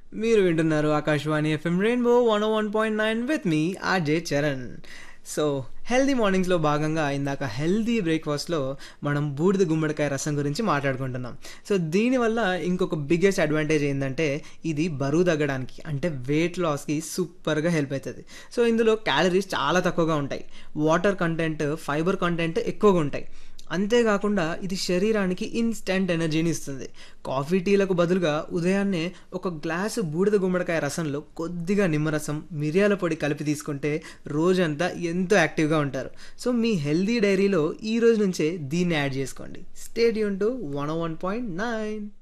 మీరు వింటున్నారు Akashvani FM rainbow one one point nine with me RJ Charan so healthy మార్నింగ్స్లో భాగంగా ఇందాక హెల్దీ బ్రేక్ఫాస్ట్లో మనం బూడిద గుమ్మడికాయ రసం గురించి మాట్లాడుకుంటున్నాం సో దీనివల్ల ఇంకొక బిగ్గెస్ట్ అడ్వాంటేజ్ ఏంటంటే ఇది బరువు తగ్గడానికి అంటే వెయిట్ లాస్కి సూపర్గా హెల్ప్ అవుతుంది సో ఇందులో క్యాలరీస్ చాలా తక్కువగా ఉంటాయి వాటర్ కంటెంట్ ఫైబర్ కంటెంట్ ఎక్కువగా ఉంటాయి అంతేకాకుండా ఇది శరీరానికి ఇన్స్టెంట్ ఎనర్జీని ఇస్తుంది కాఫీ టీలకు బదులుగా ఉదయాన్నే ఒక గ్లాసు బూడిద గుమ్మడికాయ రసంలో కొద్దిగా నిమ్మరసం మిరియాల పొడి కలిపి తీసుకుంటే రోజంతా ఎంతో యాక్టివ్గా ఉంటారు సో మీ హెల్దీ డైరీలో ఈ రోజు నుంచే దీన్ని యాడ్ చేసుకోండి stadium to one one point nine